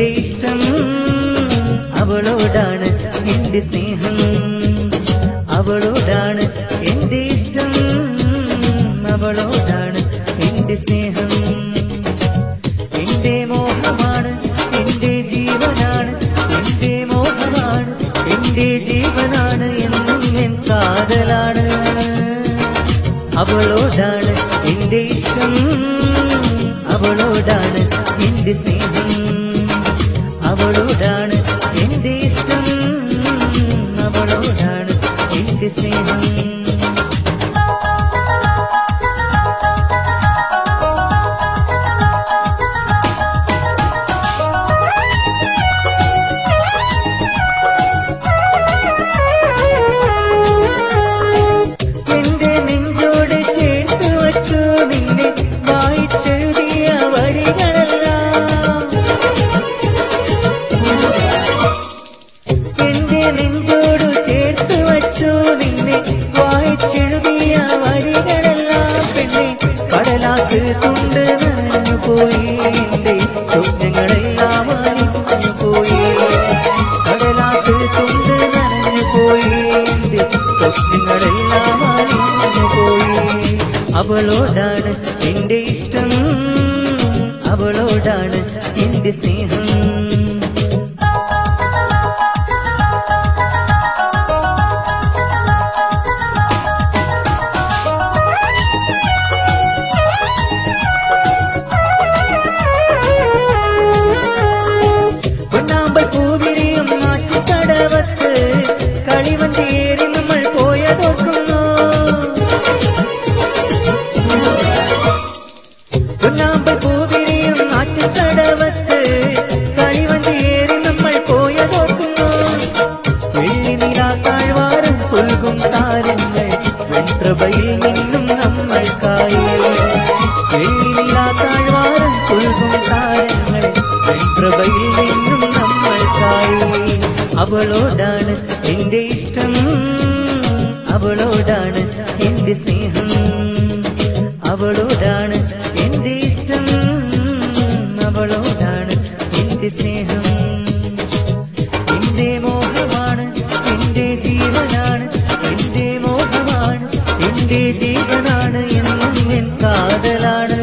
എന്റെ ഇഷ്ടം അവളോടാണ് എന്റെ സ്നേഹം അവളോടാണ് എന്റെ ഇഷ്ടം അവളോടാണ് എന്റെ സ്നേഹം എന്റെ മോഹമാണ് എന്റെ ജീവനാണ് എന്റെ മോഹമാണ് എന്റെ ജീവനാണ് എന്നും എൻ കാതലാണ് അവളോടാണ് എന്റെ ഇഷ്ടം അവളോടാണ് എന്റെ സ്നേഹം അവളോടാണ് എന്റെ ഇഷ്ടം അവളോടാണ് എന്റെ സ്നേഹം എന്റെ നെഞ്ചോട് ചേർത്ത് വച്ചു നിന്നെ വായിച്ചെഴുതിയ വരികളെല്ലാം എന്റെ നെഞ്ചോട് ചേർത്ത് വച്ചു നിന്നെ വായിച്ചെഴുതിയ വരികളെല്ലാം പിന്നെ കടലാസ് കൊണ്ട് നനഞ്ഞു പോയി എന്റെ സ്വപ്നങ്ങളെല്ലാം അലിഞ്ഞു പോയി കടലാസ് കൊണ്ട് നനഞ്ഞു പോയി എന്റെ സ്വപ്നങ്ങളെല്ലാം അലിഞ്ഞു പോയി അവളോടാണ് എന്റെ ഇഷ്ടം അവളോടാണ് എന്റെ സ്നേഹം പൊന്നാമ്പൽ പൂവിരിയും നാട്ടുകടവത്ത് കളിവഞ്ചേരി നമ്മൾ പോയതോർക്കുന്നു പൊന്നാമ്പൽ പൂവിരിയും നാട്ടുകടവത്ത് കളിവഞ്ചേരി നമ്മൾ പോയതോർക്കുന്നു വെള്ളി നില താഴ്വാരം പുൽകും താരങ്ങൾ വെൺപ്രഭയിൽ നിന്നും നമ്മൾക്കായി വെള്ളി നില താഴ്വാരം പുൽകും താരങ്ങൾ വെൺപ്രഭയിൽ നിന്നും നമ്മൾക്കായി അവളോടാണ് എന്റെ ഇഷ്ടം അവളോടാണ് എന്റെ സ്നേഹം അവളോടാണ് എന്റെ ഇഷ്ടം അവളോടാണ് എന്റെ സ്നേഹം എന്റെ മോഹമാണ് എന്റെ ജീവനാണ് എന്റെ മോഹമാണ് എന്റെ ജീവനാണ് എന്നും എൻ കാതലാണ്